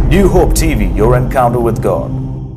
New Hope TV, your encounter with God.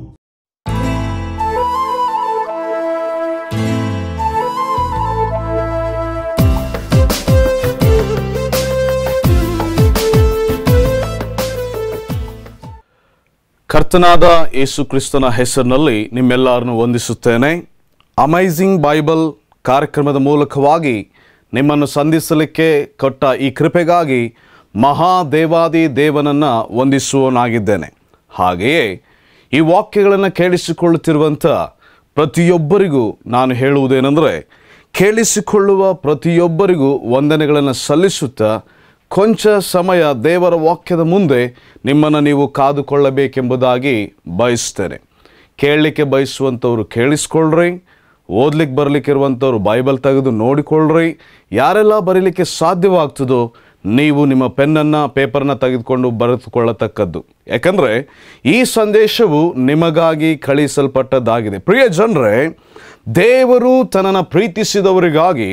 ಕರ್ತನಾದ ಯೇಸು ಕ್ರಿಸ್ತನ ಹೆಸರಿನಲ್ಲಿ ನಿಮ್ಮೆಲ್ಲರನ್ನು ವಂದಿಸುತ್ತೇನೆ ಅಮೈಸಿಂಗ್ ಬೈಬಲ್ ಕಾರ್ಯಕ್ರಮದ ಮೂಲಕವಾಗಿ ನಿಮ್ಮನ್ನು ಸಂಧಿಸಲಿಕ್ಕೆ ಕೊಟ್ಟ ಈ ಕೃಪೆಗಾಗಿ ಮಹಾದೇವಾದಿ ದೇವನನ್ನು ವಂದಿಸುವನಾಗಿದ್ದೇನೆ ಹಾಗೆಯೇ ಈ ವಾಕ್ಯಗಳನ್ನು ಕೇಳಿಸಿಕೊಳ್ಳುತ್ತಿರುವಂಥ ಪ್ರತಿಯೊಬ್ಬರಿಗೂ ನಾನು ಹೇಳುವುದೇನೆಂದರೆ ಕೇಳಿಸಿಕೊಳ್ಳುವ ಪ್ರತಿಯೊಬ್ಬರಿಗೂ ವಂದನೆಗಳನ್ನು ಸಲ್ಲಿಸುತ್ತಾ ಕೊಂಚ ಸಮಯ ದೇವರ ವಾಕ್ಯದ ಮುಂದೆ ನಿಮ್ಮನ್ನು ನೀವು ಕಾದುಕೊಳ್ಳಬೇಕೆಂಬುದಾಗಿ ಬಯಸ್ತೇನೆ ಕೇಳಲಿಕ್ಕೆ ಬಯಸುವಂಥವ್ರು ಕೇಳಿಸ್ಕೊಳ್ರಿ ಓದ್ಲಿಕ್ಕೆ ಬರಲಿಕ್ಕೆ ಇರುವಂಥವ್ರು ಬೈಬಲ್ ತೆಗೆದು ನೋಡಿಕೊಳ್ಳ್ರಿ ಯಾರೆಲ್ಲ ಬರೀಲಿಕ್ಕೆ ಸಾಧ್ಯವಾಗ್ತದೋ ನೀವು ನಿಮ್ಮ ಪೆನ್ನನ್ನು ಪೇಪರ್ನ ತೆಗೆದುಕೊಂಡು ಬರೆದುಕೊಳ್ಳತಕ್ಕದ್ದು ಯಾಕಂದರೆ ಈ ಸಂದೇಶವು ನಿಮಗಾಗಿ ಕಳಿಸಲ್ಪಟ್ಟದ್ದಾಗಿದೆ ಪ್ರಿಯ ಜನರೇ ದೇವರು ತನ್ನನ್ನು ಪ್ರೀತಿಸಿದವರಿಗಾಗಿ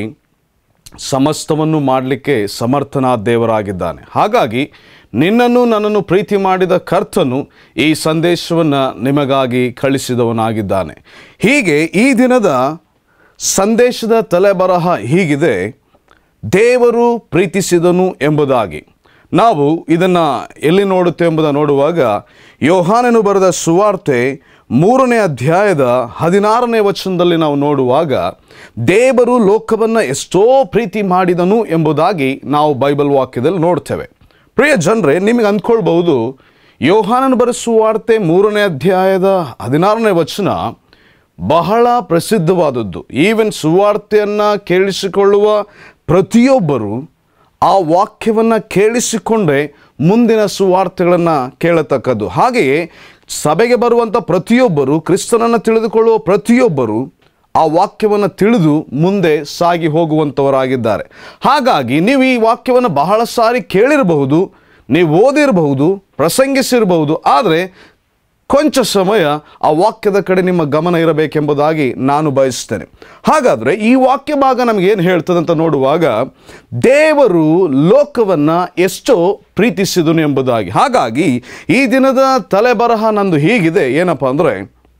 ಸಮಸ್ತವನ್ನು ಮಾಡಲಿಕ್ಕೆ ಸಮರ್ಥನಾದ ದೇವರಾಗಿದ್ದಾನೆ ಹಾಗಾಗಿ ನಿನ್ನನ್ನು ನನ್ನನ್ನು ಪ್ರೀತಿ ಮಾಡಿದ ಕರ್ತನು ಈ ಸಂದೇಶವನ್ನು ನಿಮಗಾಗಿ ಕಳಿಸಿದವನಾಗಿದ್ದಾನೆ ಹೀಗೆ ಈ ದಿನದ ಸಂದೇಶದ ತಲೆಬರಹ ಹೀಗಿದೆ ದೇವರು ಪ್ರೀತಿಸಿದನು ಎಂಬುದಾಗಿ ನಾವು ಇದನ್ನು ಎಲ್ಲಿ ನೋಡುತ್ತೇವೆ ಎಂಬುದನ್ನು ನೋಡುವಾಗ ಯೋಹಾನನು ಬರೆದ ಸುವಾರ್ತೆ ಮೂರನೇ ಅಧ್ಯಾಯದ ಹದಿನಾರನೇ ವಚನದಲ್ಲಿ ನಾವು ನೋಡುವಾಗ ದೇವರು ಲೋಕವನ್ನು ಎಷ್ಟೋ ಪ್ರೀತಿ ಮಾಡಿದನು ಎಂಬುದಾಗಿ ನಾವು ಬೈಬಲ್ ವಾಕ್ಯದಲ್ಲಿ ನೋಡ್ತೇವೆ ಪ್ರಿಯ ಜನರೇ ನಿಮಗೆ ಅಂದ್ಕೊಳ್ಬಹುದು ಯೋಹಾನನು ಬರೆದ ಸುವಾರ್ತೆ ಮೂರನೇ ಅಧ್ಯಾಯದ ಹದಿನಾರನೇ ವಚನ ಬಹಳ ಪ್ರಸಿದ್ಧವಾದದ್ದು ಈವನ್ ಸುವಾರ್ತೆಯನ್ನು ಕೇಳಿಸಿಕೊಳ್ಳುವ ಪ್ರತಿಯೊಬ್ಬರು ಆ ವಾಕ್ಯವನ್ನು ಕೇಳಿಸಿಕೊಂಡೇ ಮುಂದಿನ ಸುವಾರ್ತೆಗಳನ್ನು ಕೇಳತಕ್ಕದ್ದು ಹಾಗೆಯೇ ಸಭೆಗೆ ಬರುವಂಥ ಪ್ರತಿಯೊಬ್ಬರು ಕ್ರಿಸ್ತನನ್ನು ತಿಳಿದುಕೊಳ್ಳುವ ಪ್ರತಿಯೊಬ್ಬರು ಆ ವಾಕ್ಯವನ್ನು ತಿಳಿದು ಮುಂದೆ ಸಾಗಿ ಹೋಗುವಂಥವರಾಗಿದ್ದಾರೆ ಹಾಗಾಗಿ ನೀವು ಈ ವಾಕ್ಯವನ್ನು ಬಹಳ ಸಾರಿ ಕೇಳಿರಬಹುದು ನೀವು ಓದಿರಬಹುದು ಪ್ರಸಂಗಿಸಿರಬಹುದು ಆದರೆ ಕೊಂಚ ಸಮಯ ಆ ವಾಕ್ಯದ ಕಡೆ ನಿಮ್ಮ ಗಮನ ಇರಬೇಕೆಂಬುದಾಗಿ ನಾನು ಬಯಸ್ತೇನೆ ಹಾಗಾದರೆ ಈ ವಾಕ್ಯ ಭಾಗ ನಮಗೆ ಏನು ಹೇಳ್ತದಂತ ನೋಡುವಾಗ ದೇವರು ಲೋಕವನ್ನು ಎಷ್ಟೋ ಪ್ರೀತಿಸಿದನು ಎಂಬುದಾಗಿ ಹಾಗಾಗಿ ಈ ದಿನದ ತಲೆಬರಹ ನಂದು ಹೀಗಿದೆ ಏನಪ್ಪ ಅಂದರೆ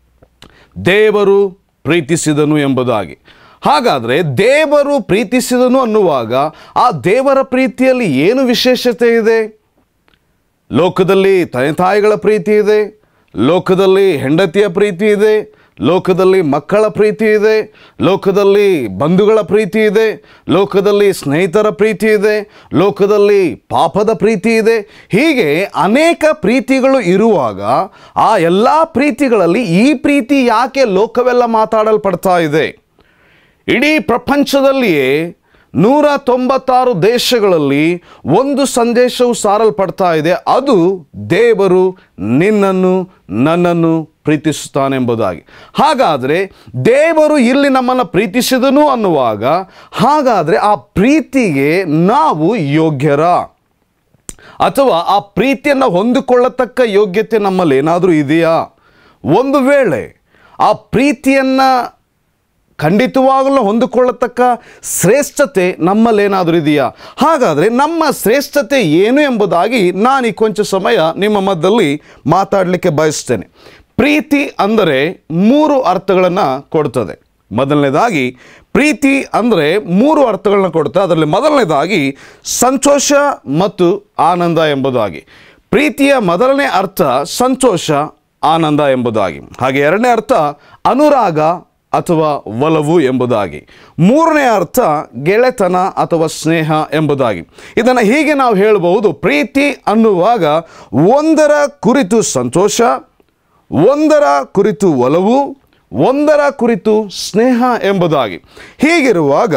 ದೇವರು ಪ್ರೀತಿಸಿದನು ಎಂಬುದಾಗಿ ಹಾಗಾದರೆ ದೇವರು ಪ್ರೀತಿಸಿದನು ಅನ್ನುವಾಗ ಆ ದೇವರ ಪ್ರೀತಿಯಲ್ಲಿ ಏನು ವಿಶೇಷತೆ ಇದೆ ಲೋಕದಲ್ಲಿ ತಂದೆ ತಾಯಿಗಳ ಪ್ರೀತಿ ಇದೆ ಲೋಕದಲ್ಲಿ ಹೆಂಡತಿಯ ಪ್ರೀತಿ ಇದೆ ಲೋಕದಲ್ಲಿ ಮಕ್ಕಳ ಪ್ರೀತಿ ಇದೆ ಲೋಕದಲ್ಲಿ ಬಂಧುಗಳ ಪ್ರೀತಿ ಇದೆ ಲೋಕದಲ್ಲಿ ಸ್ನೇಹಿತರ ಪ್ರೀತಿ ಇದೆ ಲೋಕದಲ್ಲಿ ಪಾಪದ ಪ್ರೀತಿ ಇದೆ ಹೀಗೆ ಅನೇಕ ಪ್ರೀತಿಗಳು ಇರುವಾಗ ಆ ಎಲ್ಲ ಪ್ರೀತಿಗಳಲ್ಲಿ ಈ ಪ್ರೀತಿ ಯಾಕೆ ಲೋಕವೆಲ್ಲ ಮಾತಾಡಲ್ಪಡ್ತಾ ಇದೆ ಇಡೀ ಪ್ರಪಂಚದಲ್ಲಿಯೇ ನೂರ ತೊಂಬತ್ತಾರು ದೇಶಗಳಲ್ಲಿ ಒಂದು ಸಂದೇಶವು ಸಾರಲ್ಪಡ್ತಾ ಇದೆ ಅದು ದೇವರು ನಿನ್ನನ್ನು ನನ್ನನ್ನು ಪ್ರೀತಿಸುತ್ತಾನೆಂಬುದಾಗಿ ಹಾಗಾದರೆ ದೇವರು ಇಲ್ಲಿ ನಮ್ಮನ್ನು ಪ್ರೀತಿಸಿದನು ಅನ್ನುವಾಗ ಹಾಗಾದರೆ ಆ ಪ್ರೀತಿಗೆ ನಾವು ಯೋಗ್ಯರ ಅಥವಾ ಆ ಪ್ರೀತಿಯನ್ನು ಹೊಂದಿಕೊಳ್ಳತಕ್ಕ ಯೋಗ್ಯತೆ ನಮ್ಮಲ್ಲಿ ಏನಾದರೂ ಇದೆಯಾ ಒಂದು ವೇಳೆ ಆ ಪ್ರೀತಿಯನ್ನು ಖಂಡಿತವಾಗಲೂ ಹೊಂದಿಕೊಳ್ಳತಕ್ಕ ಶ್ರೇಷ್ಠತೆ ನಮ್ಮಲ್ಲೇನಾದರೂ ಇದೆಯಾ ಹಾಗಾದರೆ ನಮ್ಮ ಶ್ರೇಷ್ಠತೆ ಏನು ಎಂಬುದಾಗಿ ನಾನು ಈ ಕೊಂಚ ಸಮಯ ನಿಮ್ಮ ಮಧ್ಯದಲ್ಲಿ ಮಾತಾಡಲಿಕ್ಕೆ ಬಯಸ್ತೇನೆ ಪ್ರೀತಿ ಅಂದರೆ ಮೂರು ಅರ್ಥಗಳನ್ನು ಕೊಡ್ತದೆ ಮೊದಲನೇದಾಗಿ ಪ್ರೀತಿ ಅಂದರೆ ಮೂರು ಅರ್ಥಗಳನ್ನ ಕೊಡುತ್ತೆ ಅದರಲ್ಲಿ ಮೊದಲನೇದಾಗಿ ಸಂತೋಷ ಮತ್ತು ಆನಂದ ಎಂಬುದಾಗಿ ಪ್ರೀತಿಯ ಮೊದಲನೇ ಅರ್ಥ ಸಂತೋಷ ಆನಂದ ಎಂಬುದಾಗಿ ಹಾಗೆ ಎರಡನೇ ಅರ್ಥ ಅನುರಾಗ ಅಥವಾ ಒಲವು ಎಂಬುದಾಗಿ ಮೂರನೇ ಅರ್ಥ ಗೆಳೆತನ ಅಥವಾ ಸ್ನೇಹ ಎಂಬುದಾಗಿ ಇದನ್ನು ಹೀಗೆ ನಾವು ಹೇಳಬಹುದು ಪ್ರೀತಿ ಅನ್ನುವಾಗ ಒಂದರ ಕುರಿತು ಸಂತೋಷ ಒಂದರ ಕುರಿತು ಒಲವು ಒಂದರ ಕುರಿತು ಸ್ನೇಹ ಎಂಬುದಾಗಿ ಹೀಗಿರುವಾಗ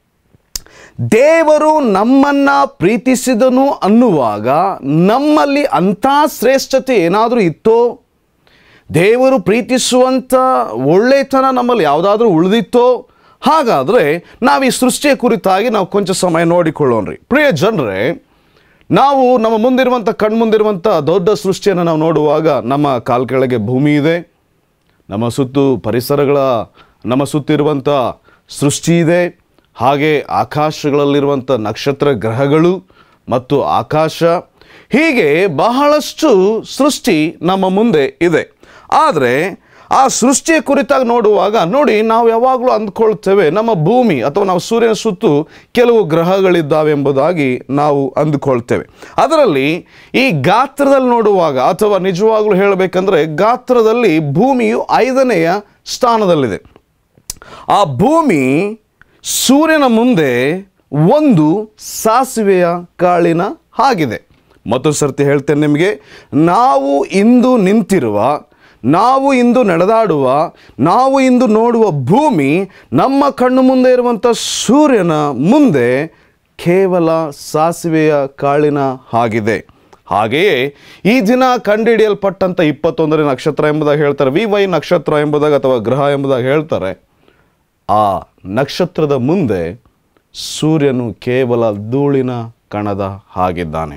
ದೇವರು ನಮ್ಮನ್ನ ಪ್ರೀತಿಸಿದನು ಅನ್ನುವಾಗ ನಮ್ಮಲ್ಲಿ ಅಂಥ ಶ್ರೇಷ್ಠತೆ ಏನಾದರೂ ಇತ್ತೋ ದೇವರು ಪ್ರೀತಿಸುವಂಥ ಒಳ್ಳೆತನ ನಮ್ಮಲ್ಲಿ ಯಾವುದಾದ್ರೂ ಉಳಿದಿತ್ತೋ ಹಾಗಾದರೆ ನಾವು ಈ ಸೃಷ್ಟಿಯ ಕುರಿತಾಗಿ ನಾವು ಕೊಂಚ ಸಮಯ ನೋಡಿಕೊಳ್ಳೋಣ್ರಿ ಪ್ರಿಯ ಜನರೇ ನಾವು ನಮ್ಮ ಮುಂದಿರುವಂಥ ಕಣ್ಮುಂದಿರುವಂಥ ದೊಡ್ಡ ಸೃಷ್ಟಿಯನ್ನು ನಾವು ನೋಡುವಾಗ ನಮ್ಮ ಕಾಲ್ ಕೆಳಗೆ ಭೂಮಿ ಇದೆ ನಮ್ಮ ಸುತ್ತು ಪರಿಸರಗಳ ನಮ್ಮ ಸುತ್ತಿರುವಂಥ ಸೃಷ್ಟಿ ಇದೆ ಹಾಗೆ ಆಕಾಶಗಳಲ್ಲಿರುವಂಥ ನಕ್ಷತ್ರ ಗ್ರಹಗಳು ಮತ್ತು ಆಕಾಶ ಹೀಗೆ ಬಹಳಷ್ಟು ಸೃಷ್ಟಿ ನಮ್ಮ ಮುಂದೆ ಇದೆ ಆದರೆ ಆ ಸೃಷ್ಟಿಯ ಕುರಿತಾಗಿ ನೋಡುವಾಗ ನೋಡಿ ನಾವು ಯಾವಾಗಲೂ ಅಂದ್ಕೊಳ್ತೇವೆ ನಮ್ಮ ಭೂಮಿ ಅಥವಾ ನಾವು ಸೂರ್ಯನ ಸುತ್ತು ಕೆಲವು ಗ್ರಹಗಳಿದ್ದಾವೆ ಎಂಬುದಾಗಿ ನಾವು ಅಂದುಕೊಳ್ತೇವೆ ಅದರಲ್ಲಿ ಈ ಗಾತ್ರದಲ್ಲಿ ನೋಡುವಾಗ ಅಥವಾ ನಿಜವಾಗ್ಲೂ ಹೇಳಬೇಕಂದ್ರೆ ಗಾತ್ರದಲ್ಲಿ ಭೂಮಿಯು ಐದನೆಯ ಸ್ಥಾನದಲ್ಲಿದೆ ಆ ಭೂಮಿ ಸೂರ್ಯನ ಮುಂದೆ ಒಂದು ಸಾಸಿವೆಯ ಕಾಳಿನ ಹಾಗಿದೆ ಮತ್ತೊಂದು ಸರ್ತಿ ಹೇಳ್ತೇನೆ ನಿಮಗೆ ನಾವು ಇಂದು ನಿಂತಿರುವ ನಾವು ಇಂದು ನಡೆದಾಡುವ ನಾವು ಇಂದು ನೋಡುವ ಭೂಮಿ ನಮ್ಮ ಕಣ್ಣು ಮುಂದೆ ಇರುವಂಥ ಸೂರ್ಯನ ಮುಂದೆ ಕೇವಲ ಸಾಸಿವೆಯ ಕಾಳಿನ ಹಾಗಿದೆ ಹಾಗೆಯೇ ಈ ದಿನ ಕಂಡುಹಿಡಿಯಲ್ಪಟ್ಟಂಥ ಇಪ್ಪತ್ತೊಂದನೇ ನಕ್ಷತ್ರ ಎಂಬುದಾಗಿ ಹೇಳ್ತಾರೆ ವಿ ವೈ ನಕ್ಷತ್ರ ಎಂಬುದಾಗಿ ಅಥವಾ ಗ್ರಹ ಎಂಬುದಾಗಿ ಹೇಳ್ತಾರೆ ಆ ನಕ್ಷತ್ರದ ಮುಂದೆ ಸೂರ್ಯನು ಕೇವಲ ಧೂಳಿನ ಕಣದ ಹಾಗಿದ್ದಾನೆ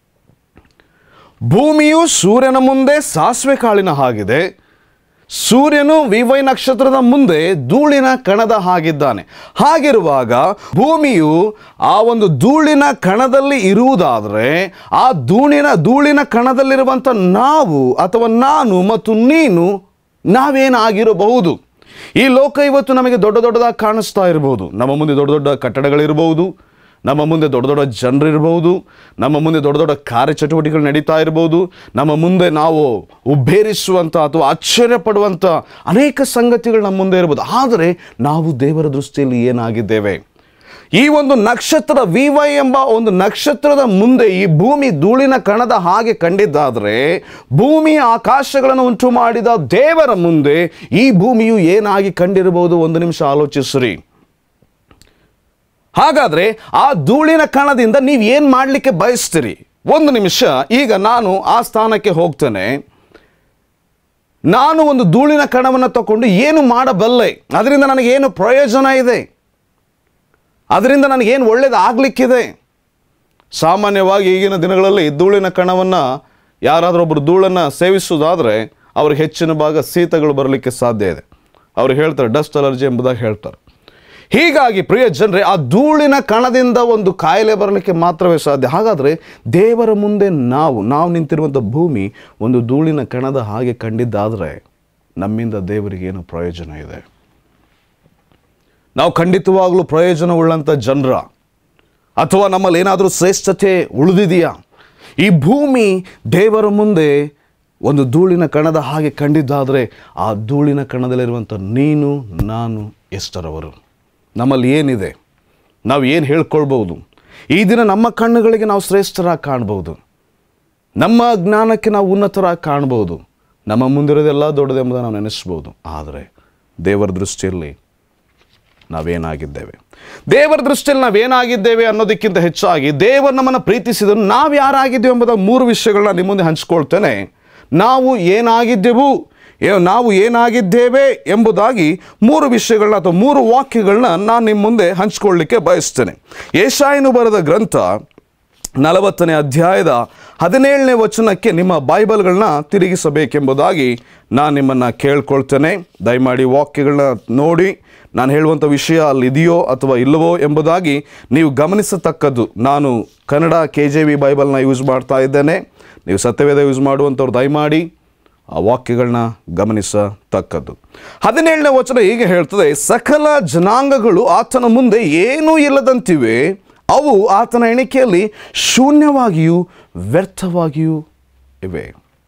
ಭೂಮಿಯು ಸೂರ್ಯನ ಮುಂದೆ ಸಾಸಿವೆ ಕಾಳಿನ ಹಾಗಿದೆ ಸೂರ್ಯನು ವಿವೈ ನಕ್ಷತ್ರದ ಮುಂದೆ ಧೂಳಿನ ಕಣದ ಹಾಗಿದ್ದಾನೆ ಹಾಗಿರುವಾಗ ಭೂಮಿಯು ಆ ಒಂದು ಧೂಳಿನ ಕಣದಲ್ಲಿ ಇರುವುದಾದರೆ ಆ ಧೂಳಿನ ಧೂಳಿನ ಕಣದಲ್ಲಿರುವಂಥ ನಾವು ಅಥವಾ ನಾನು ಮತ್ತು ನೀನು ನಾವೇನಾಗಿರಬಹುದು ಈ ಲೋಕ ಇವತ್ತು ನಮಗೆ ದೊಡ್ಡ ದೊಡ್ಡದಾಗಿ ಕಾಣಿಸ್ತಾ ಇರಬಹುದು ನಮ್ಮ ಮುಂದೆ ದೊಡ್ಡ ದೊಡ್ಡ ಕಟ್ಟಡಗಳಿರಬಹುದು ನಮ್ಮ ಮುಂದೆ ದೊಡ್ಡ ದೊಡ್ಡ ಜನರಿರ್ಬೋದು ನಮ್ಮ ಮುಂದೆ ದೊಡ್ಡ ದೊಡ್ಡ ಕಾರ್ಯಚಟುವಟಿಕೆಗಳು ನಡೀತಾ ಇರ್ಬೋದು ನಮ್ಮ ಮುಂದೆ ನಾವು ಉಬ್ಬೇರಿಸುವಂಥ ಅಥವಾ ಆಶ್ಚರ್ಯ ಪಡುವಂಥ ಅನೇಕ ಸಂಗತಿಗಳು ನಮ್ಮ ಮುಂದೆ ಇರ್ಬೋದು ಆದರೆ ನಾವು ದೇವರ ದೃಷ್ಟಿಯಲ್ಲಿ ಏನಾಗಿದ್ದೇವೆ ಈ ಒಂದು ನಕ್ಷತ್ರ ವಿವೈ ಎಂಬ ಒಂದು ನಕ್ಷತ್ರದ ಮುಂದೆ ಈ ಭೂಮಿ ಧೂಳಿನ ಕಣದ ಹಾಗೆ ಕಂಡಿದ್ದಾದರೆ ಭೂಮಿ ಆಕಾಶಗಳನ್ನು ಉಂಟು ಮಾಡಿದ ದೇವರ ಮುಂದೆ ಈ ಭೂಮಿಯು ಏನಾಗಿ ಕಂಡಿರಬಹುದು ಒಂದು ನಿಮಿಷ ಆಲೋಚಿಸ್ರಿ ಹಾಗಾದ್ರೆ ಆ ಧೂಳಿನ ಕಣದಿಂದ ನೀವು ಏನು ಮಾಡಲಿಕ್ಕೆ ಬಯಸ್ತೀರಿ ಒಂದು ನಿಮಿಷ ಈಗ ನಾನು ಆ ಸ್ಥಾನಕ್ಕೆ ಹೋಗ್ತೇನೆ ನಾನು ಒಂದು ಧೂಳಿನ ಕಣವನ್ನು ತಗೊಂಡು ಏನು ಮಾಡಬಲ್ಲೆ ಅದರಿಂದ ನನಗೇನು ಪ್ರಯೋಜನ ಇದೆ ಅದರಿಂದ ನನಗೇನು ಒಳ್ಳೇದಾಗಲಿಕ್ಕಿದೆ ಸಾಮಾನ್ಯವಾಗಿ ಈಗಿನ ದಿನಗಳಲ್ಲಿ ಧೂಳಿನ ಕಣವನ್ನು ಯಾರಾದರೂ ಒಬ್ಬರು ಧೂಳನ್ನು ಸೇವಿಸುವುದಾದರೆ ಅವ್ರಿಗೆ ಹೆಚ್ಚಿನ ಭಾಗ ಶೀತಗಳು ಬರಲಿಕ್ಕೆ ಸಾಧ್ಯ ಇದೆ ಅವ್ರು ಹೇಳ್ತಾರೆ ಡಸ್ಟ್ ಅಲರ್ಜಿ ಎಂಬುದಾಗಿ ಹೇಳ್ತಾರೆ ಹೀಗಾಗಿ ಪ್ರಿಯ ಜನರೇ ಆ ಧೂಳಿನ ಕಣದಿಂದ ಒಂದು ಕಾಯಿಲೆ ಬರಲಿಕ್ಕೆ ಮಾತ್ರವೇ ಸಾಧ್ಯ ಹಾಗಾದರೆ ದೇವರ ಮುಂದೆ ನಾವು ನಾವು ನಿಂತಿರುವಂಥ ಭೂಮಿ ಒಂದು ಧೂಳಿನ ಕಣದ ಹಾಗೆ ಕಂಡಿದ್ದಾದರೆ ನಮ್ಮಿಂದ ದೇವರಿಗೆ ಏನು ಪ್ರಯೋಜನ ಇದೆ ನಾವು ಖಂಡಿತವಾಗಲೂ ಪ್ರಯೋಜನವುಳ್ಳಂಥ ಜನರ ಅಥವಾ ನಮ್ಮಲ್ಲಿ ಏನಾದರೂ ಶ್ರೇಷ್ಠತೆ ಉಳಿದಿದೆಯಾ ಈ ಭೂಮಿ ದೇವರ ಮುಂದೆ ಒಂದು ಧೂಳಿನ ಕಣದ ಹಾಗೆ ಕಂಡಿದ್ದಾದರೆ ಆ ಧೂಳಿನ ಕಣದಲ್ಲಿರುವಂಥ ನೀನು ನಾನು ಎಷ್ಟರವರು ನಮ್ಮಲ್ಲಿ ಏನಿದೆ ನಾವು ಏನು ಹೇಳ್ಕೊಳ್ಬೋದು ಈ ದಿನ ನಮ್ಮ ಕಣ್ಣುಗಳಿಗೆ ನಾವು ಶ್ರೇಷ್ಠರಾಗಿ ಕಾಣ್ಬೋದು ನಮ್ಮ ಜ್ಞಾನಕ್ಕೆ ನಾವು ಉನ್ನತರಾಗಿ ಕಾಣ್ಬೋದು ನಮ್ಮ ಮುಂದಿರೋದೆಲ್ಲ ದೊಡ್ಡದೆಂಬುದನ್ನು ನಾವು ನೆನೆಸ್ಬೋದು ಆದರೆ ದೇವರ ದೃಷ್ಟಿಯಲ್ಲಿ ನಾವೇನಾಗಿದ್ದೇವೆ ದೇವರ ದೃಷ್ಟಿಯಲ್ಲಿ ನಾವೇನಾಗಿದ್ದೇವೆ ಅನ್ನೋದಕ್ಕಿಂತ ಹೆಚ್ಚಾಗಿ ದೇವರು ನಮ್ಮನ್ನು ಪ್ರೀತಿಸಿದನು ನಾವು ಯಾರಾಗಿದ್ದೇವೆ ಎಂಬುದ ಮೂರು ವಿಷಯಗಳನ್ನ ನಿಮ್ಮ ಮುಂದೆ ಹಂಚ್ಕೊಳ್ತೇನೆ ನಾವು ಏನಾಗಿದ್ದೆವು ಏ- ನಾವು ಏನಾಗಿದ್ದೇವೆ ಎಂಬುದಾಗಿ ಮೂರು ವಿಷಯಗಳನ್ನ ಅಥವಾ ಮೂರು ವಾಕ್ಯಗಳನ್ನ ನಾನು ನಿಮ್ಮ ಮುಂದೆ ಹಂಚ್ಕೊಳ್ಳಿಕ್ಕೆ ಬಯಸ್ತೇನೆ ಏಷಾಯನು ಬರೆದ ಗ್ರಂಥ ನಲವತ್ತನೇ ಅಧ್ಯಾಯದ ಹದಿನೇಳನೇ ವಚನಕ್ಕೆ ನಿಮ್ಮ ಬೈಬಲ್ಗಳನ್ನ ತಿರುಗಿಸಬೇಕೆಂಬುದಾಗಿ ನಾನು ನಿಮ್ಮನ್ನು ಕೇಳ್ಕೊಳ್ತೇನೆ ದಯಮಾಡಿ ವಾಕ್ಯಗಳನ್ನ ನೋಡಿ ನಾನು ಹೇಳುವಂಥ ವಿಷಯ ಅಲ್ಲಿ ಇದೆಯೋ ಅಥವಾ ಇಲ್ಲವೋ ಎಂಬುದಾಗಿ ನೀವು ಗಮನಿಸತಕ್ಕದ್ದು ನಾನು ಕನ್ನಡ ಕೆ ಜೆ ವಿ ಬೈಬಲ್ನ ಯೂಸ್ ಮಾಡ್ತಾ ಇದ್ದೇನೆ ನೀವು ಸತ್ಯವೇದ ಯೂಸ್ ಮಾಡುವಂಥವ್ರು ದಯಮಾಡಿ ಆ ವಾಕ್ಯಗಳನ್ನ ಗಮನಿಸತಕ್ಕದ್ದು ಹದಿನೇಳನೇ ವಚನ ಹೀಗೆ ಹೇಳ್ತದೆ ಸಕಲ ಜನಾಂಗಗಳು ಆತನ ಮುಂದೆ ಏನೂ ಇಲ್ಲದಂತಿವೆ ಅವು ಆತನ ಎಣಿಕೆಯಲ್ಲಿ ಶೂನ್ಯವಾಗಿಯೂ ವ್ಯರ್ಥವಾಗಿಯೂ ಇವೆ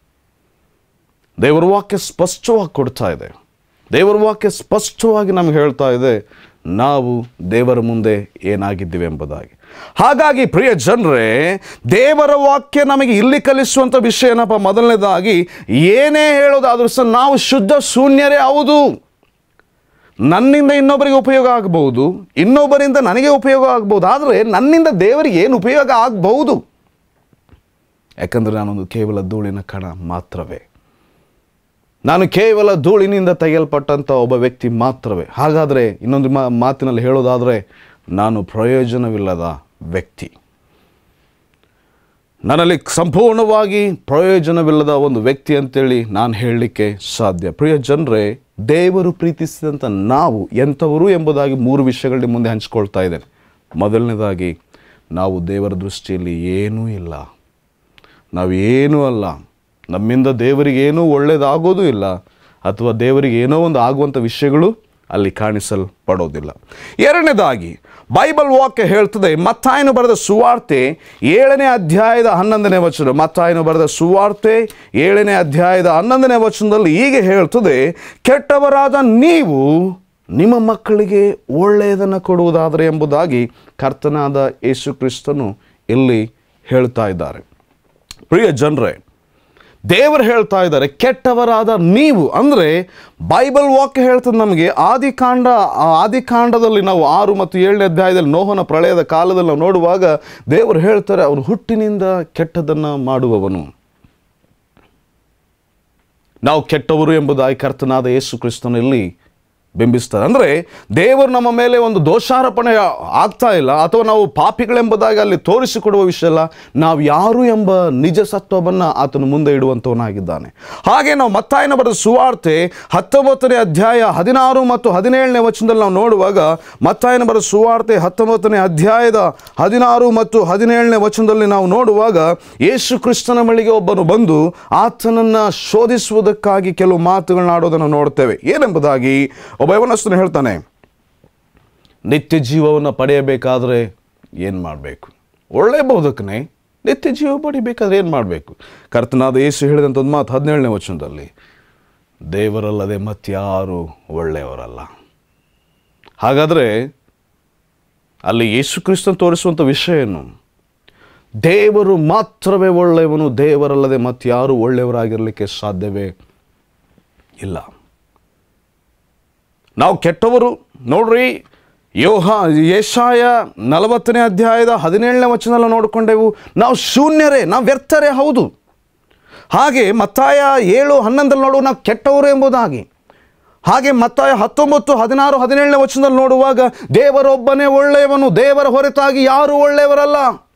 ದೇವರ ವಾಕ್ಯ ಸ್ಪಷ್ಟವಾಗಿ ಕೊಡ್ತಾ ಇದೆ ದೇವರ ವಾಕ್ಯ ಸ್ಪಷ್ಟವಾಗಿ ನಮ್ಗೆ ಹೇಳ್ತಾ ಇದೆ ನಾವು ದೇವರ ಮುಂದೆ ಏನಾಗಿದ್ದೀವಿ ಎಂಬುದಾಗಿ ಹಾಗಾಗಿ ಪ್ರಿಯ ಜನರೇ ದೇವರ ವಾಕ್ಯ ನಮಗೆ ಇಲ್ಲಿ ಕಲಿಸುವಂಥ ವಿಷಯ ಏನಪ್ಪ ಮೊದಲನೇದಾಗಿ ಏನೇ ಹೇಳೋದಾದ್ರೂ ಸಹ ನಾವು ಶುದ್ಧ ಶೂನ್ಯರೇ ಹೌದು ನನ್ನಿಂದ ಇನ್ನೊಬ್ಬರಿಗೆ ಉಪಯೋಗ ಆಗಬಹುದು ಇನ್ನೊಬ್ಬರಿಂದ ನನಗೆ ಉಪಯೋಗ ಆಗಬಹುದು ಆದರೆ ನನ್ನಿಂದ ದೇವರಿಗೆ ಏನು ಉಪಯೋಗ ಆಗಬಹುದು ಯಾಕಂದರೆ ನಾನೊಂದು ಕೇವಲ ಧೂಳಿನ ಕಣ ಮಾತ್ರವೇ ನಾನು ಕೇವಲ ಧೂಳಿನಿಂದ ತೆಗೆಯಲ್ಪಟ್ಟಂಥ ಒಬ್ಬ ವ್ಯಕ್ತಿ ಮಾತ್ರವೇ ಹಾಗಾದರೆ ಇನ್ನೊಂದು ಮಾ ಮಾತಿನಲ್ಲಿ ಹೇಳೋದಾದರೆ ನಾನು ಪ್ರಯೋಜನವಿಲ್ಲದ ವ್ಯಕ್ತಿ ನನ್ನಲ್ಲಿ ಸಂಪೂರ್ಣವಾಗಿ ಪ್ರಯೋಜನವಿಲ್ಲದ ಒಂದು ವ್ಯಕ್ತಿ ಅಂತೇಳಿ ನಾನು ಹೇಳಲಿಕ್ಕೆ ಸಾಧ್ಯ ಪ್ರಿಯ ಜನರೇ ದೇವರು ಪ್ರೀತಿಸಿದಂಥ ನಾವು ಎಂಥವರು ಎಂಬುದಾಗಿ ಮೂರು ವಿಷಯಗಳ ಮುಂದೆ ಹಂಚ್ಕೊಳ್ತಾ ಇದ್ದೇನೆ ಮೊದಲನೇದಾಗಿ ನಾವು ದೇವರ ದೃಷ್ಟಿಯಲ್ಲಿ ಏನೂ ಇಲ್ಲ ನಾವು ಏನೂ ಅಲ್ಲ ನಮ್ಮಿಂದ ದೇವರಿಗೆ ಏನೂ ಒಳ್ಳೆಯದಾಗೋದು ಇಲ್ಲ ಅಥವಾ ದೇವರಿಗೆ ಏನೋ ಒಂದು ಆಗುವಂಥ ವಿಷಯಗಳು ಅಲ್ಲಿ ಕಾಣಿಸಲ್ಪಡೋದಿಲ್ಲ ಎರಡನೇದಾಗಿ ಬೈಬಲ್ ವಾಕ್ಯ ಹೇಳ್ತದೆ ಮತ್ತಾಯನು ಬರೆದ ಸುವಾರ್ತೆ ಏಳನೇ ಅಧ್ಯಾಯದ ಹನ್ನೊಂದನೇ ವಚನ ಮತ್ತಾಯನು ಬರೆದ ಸುವಾರ್ತೆ ಏಳನೇ ಅಧ್ಯಾಯದ ಹನ್ನೊಂದನೇ ವಚನದಲ್ಲಿ ಹೀಗೆ ಹೇಳ್ತದೆ ಕೆಟ್ಟವರಾದ ನೀವು ನಿಮ್ಮ ಮಕ್ಕಳಿಗೆ ಒಳ್ಳೆಯದನ್ನು ಕೊಡುವುದಾದರೆ ಎಂಬುದಾಗಿ ಕರ್ತನಾದ ಯೇಸು ಕ್ರಿಸ್ತನು ಇಲ್ಲಿ ಹೇಳ್ತಾ ಇದ್ದಾರೆ ಪ್ರಿಯ ಜನರೇ ದೇವರು ಹೇಳ್ತಾ ಇದ್ದಾರೆ ಕೆಟ್ಟವರಾದ ನೀವು ಅಂದರೆ ಬೈಬಲ್ ವಾಕ್ಯ ಹೇಳ್ತದೆ ನಮಗೆ ಆದಿಕಾಂಡ ಆ ಆದಿಕಾಂಡದಲ್ಲಿ ನಾವು ಆರು ಮತ್ತು ಏಳನೇ ಅಧ್ಯಾಯದಲ್ಲಿ ನೋಹನ ಪ್ರಳಯದ ಕಾಲದಲ್ಲಿ ನಾವು ನೋಡುವಾಗ ದೇವರು ಹೇಳ್ತಾರೆ ಅವನು ಹುಟ್ಟಿನಿಂದ ಕೆಟ್ಟದನ್ನು ಮಾಡುವವನು ನಾವು ಕೆಟ್ಟವರು ಎಂಬುದಾಗಿ ಕರ್ತನಾದ ಯೇಸು ಕ್ರಿಸ್ತನಲ್ಲಿ ಬಿಂಬಿಸ್ತಾರೆ ಅಂದರೆ ದೇವರು ನಮ್ಮ ಮೇಲೆ ಒಂದು ದೋಷಾರೋಪಣೆ ಆಗ್ತಾ ಇಲ್ಲ ಅಥವಾ ನಾವು ಪಾಪಿಗಳೆಂಬುದಾಗಿ ಅಲ್ಲಿ ತೋರಿಸಿಕೊಡುವ ವಿಷಯ ಅಲ್ಲ ನಾವು ಯಾರು ಎಂಬ ನಿಜ ಸತ್ವವನ್ನು ಆತನು ಮುಂದೆ ಇಡುವಂಥವನಾಗಿದ್ದಾನೆ ಹಾಗೆ ನಾವು ಮತ್ತಾಯನ ಬರೆದ ಸುವಾರ್ತೆ ಹತ್ತೊಂಬತ್ತನೇ ಅಧ್ಯಾಯ ಹದಿನಾರು ಮತ್ತು ಹದಿನೇಳನೇ ವಚನದಲ್ಲಿ ನಾವು ನೋಡುವಾಗ ಮತ್ತಾಯನ ಬರೆದ ಸುವಾರ್ತೆ ಹತ್ತೊಂಬತ್ತನೇ ಅಧ್ಯಾಯದ ಹದಿನಾರು ಮತ್ತು ಹದಿನೇಳನೇ ವಚನದಲ್ಲಿ ನಾವು ನೋಡುವಾಗ ಯೇಸು ಕ್ರಿಸ್ತನ ಬಳಿಗೆ ಒಬ್ಬನು ಬಂದು ಆತನನ್ನು ಶೋಧಿಸುವುದಕ್ಕಾಗಿ ಕೆಲವು ಮಾತುಗಳನ್ನ ಆಡೋದನ್ನು ನೋಡ್ತೇವೆ ಏನೆಂಬುದಾಗಿ ಒಬ್ಬ ಯವನಸ್ಥನು ಹೇಳ್ತಾನೆ ನಿತ್ಯ ಜೀವವನ್ನು ಪಡೆಯಬೇಕಾದ್ರೆ ಏನು ಮಾಡಬೇಕು ಒಳ್ಳೆ ಬದುಕನೆ ನಿತ್ಯ ಜೀವ ಪಡಿಬೇಕಾದ್ರೆ ಏನು ಮಾಡಬೇಕು ಕರ್ತನಾದ ಯೇಸು ಹೇಳಿದಂಥ ಒಂದು ಮಾತು ಹದಿನೇಳನೇ ವಚನದಲ್ಲಿ ದೇವರಲ್ಲದೆ ಮತ್ಯಾರು ಒಳ್ಳೆಯವರಲ್ಲ ಹಾಗಾದರೆ ಅಲ್ಲಿ ಯೇಸು ಕ್ರಿಸ್ತನ್ ತೋರಿಸುವಂಥ ವಿಷಯ ಏನು ದೇವರು ಮಾತ್ರವೇ ಒಳ್ಳೆಯವನು ದೇವರಲ್ಲದೆ ಮತ್ಯಾರು ಒಳ್ಳೆಯವರಾಗಿರಲಿಕ್ಕೆ ಸಾಧ್ಯವೇ ಇಲ್ಲ ನಾವು ಕೆಟ್ಟವರು ನೋಡ್ರಿ ಯೋಹ ಯೇಷಾಯ ನಲವತ್ತನೇ ಅಧ್ಯಾಯದ ಹದಿನೇಳನೇ ವಚನ ನೋಡಿಕೊಂಡೆವು ನಾವು ಶೂನ್ಯರೇ ನಾವು ವ್ಯರ್ಥರೇ ಹೌದು ಹಾಗೆ ಮತ್ತಾಯ ಏಳು ಹನ್ನೊಂದಲ್ಲಿ ನೋಡುವ ನಾವು ಕೆಟ್ಟವರು ಎಂಬುದಾಗಿ ಹಾಗೆ ಮತ್ತಾಯ ಹತ್ತೊಂಬತ್ತು ಹದಿನಾರು ಹದಿನೇಳನೇ ವಚನದಲ್ಲಿ ನೋಡುವಾಗ ದೇವರೊಬ್ಬನೇ ಒಳ್ಳೆಯವನು ದೇವರ ಹೊರತಾಗಿ ಯಾರೂ ಒಳ್ಳೆಯವರಲ್ಲ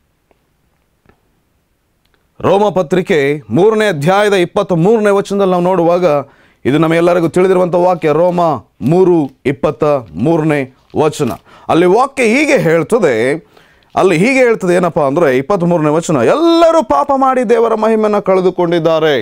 ರೋಮ ಪತ್ರಿಕೆ ಮೂರನೇ ಅಧ್ಯಾಯದ ಇಪ್ಪತ್ತ ಮೂರನೇ ವಚನದಲ್ಲಿ ನಾವು ನೋಡುವಾಗ ಇದು ನಮ್ಮೆಲ್ಲರಿಗೂ ತಿಳಿದಿರುವಂಥ ವಾಕ್ಯ ರೋಮ ಮೂರು ಇಪ್ಪತ್ತ ಮೂರನೇ ವಚನ ಅಲ್ಲಿ ವಾಕ್ಯ ಹೀಗೆ ಹೇಳ್ತದೆ ಅಲ್ಲಿ ಹೀಗೆ ಹೇಳ್ತದೆ ಏನಪ್ಪ ಅಂದರೆ ಇಪ್ಪತ್ತ್ ಮೂರನೇ ವಚನ ಎಲ್ಲರೂ ಪಾಪ ಮಾಡಿ ದೇವರ ಮಹಿಮೆಯನ್ನು ಕಳೆದುಕೊಂಡಿದ್ದಾರೆ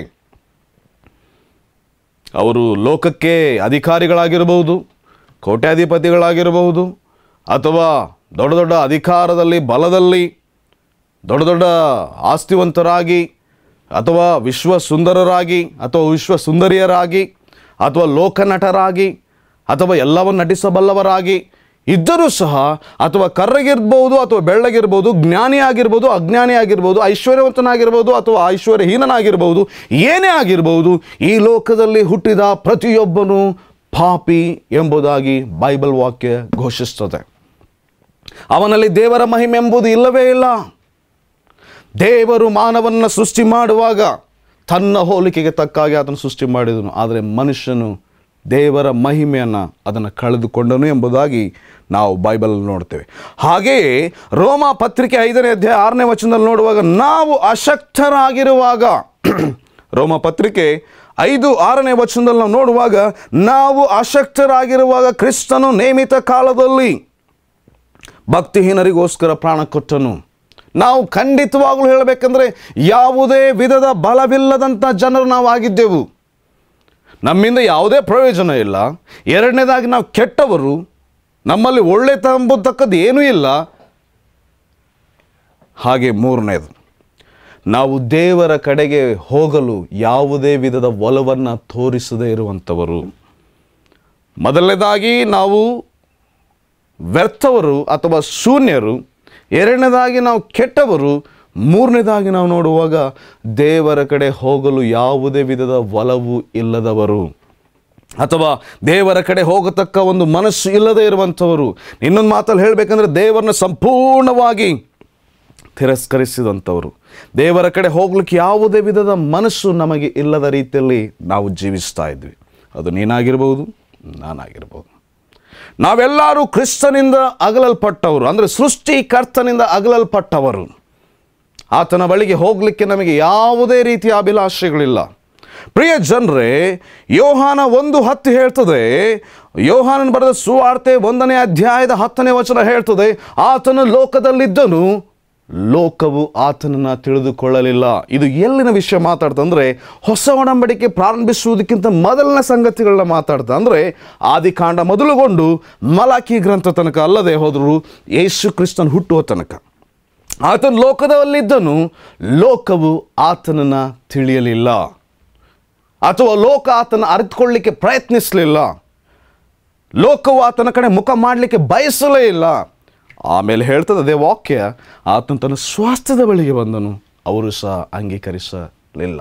ಅವರು ಲೋಕಕ್ಕೆ ಅಧಿಕಾರಿಗಳಾಗಿರಬಹುದು ಕೋಟ್ಯಾಧಿಪತಿಗಳಾಗಿರಬಹುದು ಅಥವಾ ದೊಡ್ಡ ದೊಡ್ಡ ಅಧಿಕಾರದಲ್ಲಿ ಬಲದಲ್ಲಿ ದೊಡ್ಡ ದೊಡ್ಡ ಆಸ್ತಿವಂತರಾಗಿ ಅಥವಾ ವಿಶ್ವ ಸುಂದರರಾಗಿ ಅಥವಾ ವಿಶ್ವ ಸುಂದರಿಯರಾಗಿ ಅಥವಾ ಲೋಕನಟರಾಗಿ ಅಥವಾ ಎಲ್ಲವನ್ನು ನಟಿಸಬಲ್ಲವರಾಗಿ ಇದ್ದರೂ ಸಹ ಅಥವಾ ಕರ್ರಗಿರ್ಬೋದು ಅಥವಾ ಬೆಳ್ಳಗಿರ್ಬೋದು ಜ್ಞಾನಿ ಆಗಿರ್ಬೋದು ಅಜ್ಞಾನಿ ಆಗಿರ್ಬೋದು ಐಶ್ವರ್ಯವಂತನಾಗಿರ್ಬೋದು ಅಥವಾ ಐಶ್ವರ್ಯಹೀನನಾಗಿರ್ಬೋದು ಏನೇ ಆಗಿರ್ಬೋದು ಈ ಲೋಕದಲ್ಲಿ ಹುಟ್ಟಿದ ಪ್ರತಿಯೊಬ್ಬನು ಪಾಪಿ ಎಂಬುದಾಗಿ ಬೈಬಲ್ ವಾಕ್ಯ ಘೋಷಿಸ್ತದೆ ಅವನಲ್ಲಿ ದೇವರ ಮಹಿಮೆ ಎಂಬುದು ಇಲ್ಲವೇ ಇಲ್ಲ ದೇವರು ಮಾನವನ್ನ ಸೃಷ್ಟಿ ಮಾಡುವಾಗ ತನ್ನ ಹೋಲಿಕೆಗೆ ತಕ್ಕಾಗಿ ಅದನ್ನು ಸೃಷ್ಟಿ ಮಾಡಿದನು ಆದರೆ ಮನುಷ್ಯನು ದೇವರ ಮಹಿಮೆಯನ್ನು ಅದನ್ನು ಕಳೆದುಕೊಂಡನು ಎಂಬುದಾಗಿ ನಾವು ಬೈಬಲ್ ನೋಡ್ತೇವೆ ಹಾಗೆಯೇ ರೋಮ ಪತ್ರಿಕೆ ಐದನೇ ಅಧ್ಯಾಯ ಆರನೇ ವಚನದಲ್ಲಿ ನೋಡುವಾಗ ನಾವು ಅಶಕ್ತರಾಗಿರುವಾಗ ರೋಮ ಪತ್ರಿಕೆ ಐದು ಆರನೇ ವಚನದಲ್ಲಿ ನಾವು ನೋಡುವಾಗ ನಾವು ಅಶಕ್ತರಾಗಿರುವಾಗ ಕ್ರಿಸ್ತನು ನೇಮಿತ ಕಾಲದಲ್ಲಿ ಭಕ್ತಿಹೀನರಿಗೋಸ್ಕರ ಪ್ರಾಣ ಕೊಟ್ಟನು ನಾವು ಖಂಡಿತವಾಗಲೂ ಹೇಳಬೇಕಂದ್ರೆ ಯಾವುದೇ ವಿಧದ ಬಲವಿಲ್ಲದಂಥ ಜನರು ನಾವು ಆಗಿದ್ದೆವು ನಮ್ಮಿಂದ ಯಾವುದೇ ಪ್ರಯೋಜನ ಇಲ್ಲ ಎರಡನೇದಾಗಿ ನಾವು ಕೆಟ್ಟವರು ನಮ್ಮಲ್ಲಿ ಒಳ್ಳೆ ತಂಬುತಕ್ಕದ್ದು ಏನೂ ಇಲ್ಲ ಹಾಗೆ ಮೂರನೇದು ನಾವು ದೇವರ ಕಡೆಗೆ ಹೋಗಲು ಯಾವುದೇ ವಿಧದ ಒಲವನ್ನು ತೋರಿಸದೇ ಇರುವಂಥವರು ಮೊದಲನೇದಾಗಿ ನಾವು ವ್ಯರ್ಥವರು ಅಥವಾ ಶೂನ್ಯರು ಎರಡನೇದಾಗಿ ನಾವು ಕೆಟ್ಟವರು ಮೂರನೇದಾಗಿ ನಾವು ನೋಡುವಾಗ ದೇವರ ಕಡೆ ಹೋಗಲು ಯಾವುದೇ ವಿಧದ ಒಲವು ಇಲ್ಲದವರು ಅಥವಾ ದೇವರ ಕಡೆ ಹೋಗತಕ್ಕ ಒಂದು ಮನಸ್ಸು ಇಲ್ಲದೆ ಇರುವಂಥವರು ಇನ್ನೊಂದು ಮಾತಲ್ಲಿ ಹೇಳಬೇಕಂದ್ರೆ ದೇವರನ್ನ ಸಂಪೂರ್ಣವಾಗಿ ತಿರಸ್ಕರಿಸಿದಂಥವರು ದೇವರ ಕಡೆ ಹೋಗ್ಲಿಕ್ಕೆ ಯಾವುದೇ ವಿಧದ ಮನಸ್ಸು ನಮಗೆ ಇಲ್ಲದ ರೀತಿಯಲ್ಲಿ ನಾವು ಜೀವಿಸ್ತಾ ಇದ್ವಿ ಅದು ನೀನಾಗಿರ್ಬೋದು ನಾನಾಗಿರ್ಬೋದು ನಾವೆಲ್ಲರೂ ಕ್ರಿಸ್ತನಿಂದ ಅಗಲಲ್ಪಟ್ಟವರು ಅಂದರೆ ಸೃಷ್ಟಿಕರ್ತನಿಂದ ಅಗಲಲ್ಪಟ್ಟವರು ಆತನ ಬಳಿಗೆ ಹೋಗಲಿಕ್ಕೆ ನಮಗೆ ಯಾವುದೇ ರೀತಿಯ ಅಭಿಲಾಷೆಗಳಿಲ್ಲ ಪ್ರಿಯ ಜನರೇ ಯೋಹಾನ ಒಂದು ಹತ್ತು ಹೇಳ್ತದೆ ಯೋಹಾನನ ಬರೆದ ಸುವಾರ್ತೆ ಒಂದನೇ ಅಧ್ಯಾಯದ ಹತ್ತನೇ ವಚನ ಹೇಳ್ತದೆ ಆತನು ಲೋಕದಲ್ಲಿದ್ದನು ಲೋಕವು ಆತನನ್ನು ತಿಳಿದುಕೊಳ್ಳಲಿಲ್ಲ ಇದು ಎಲ್ಲಿನ ವಿಷಯ ಮಾತಾಡ್ತಾ ಅಂದರೆ ಹೊಸ ಒಡಂಬಡಿಕೆ ಪ್ರಾರಂಭಿಸುವುದಕ್ಕಿಂತ ಮೊದಲನ ಸಂಗತಿಗಳನ್ನ ಮಾತಾಡ್ತಾ ಅಂದರೆ ಆದಿಕಾಂಡ ಮೊದಲುಗೊಂಡು ಮಲಾಕಿ ಗ್ರಂಥ ತನಕ ಅಲ್ಲದೆ ಹೋದರೂ ಯೇಸು ಕ್ರಿಸ್ತನ್ ಹುಟ್ಟುವ ತನಕ ಆತನು ಲೋಕದಲ್ಲಿದ್ದನು ಲೋಕವು ಆತನನ್ನು ತಿಳಿಯಲಿಲ್ಲ ಅಥವಾ ಲೋಕ ಆತನ ಅರಿತುಕೊಳ್ಳಿಕ್ಕೆ ಪ್ರಯತ್ನಿಸಲಿಲ್ಲ ಲೋಕವು ಆತನ ಕಡೆ ಮುಖ ಮಾಡಲಿಕ್ಕೆ ಬಯಸಲೇ ಇಲ್ಲ ಆಮೇಲೆ ಹೇಳ್ತದೆ ಅದೇ ವಾಕ್ಯ ಆತನು ತನ್ನ ಸ್ವಾಸ್ಥ್ಯದ ಬಳಿಗೆ ಬಂದನು ಅವರು ಸಹ ಅಂಗೀಕರಿಸಲಿಲ್ಲ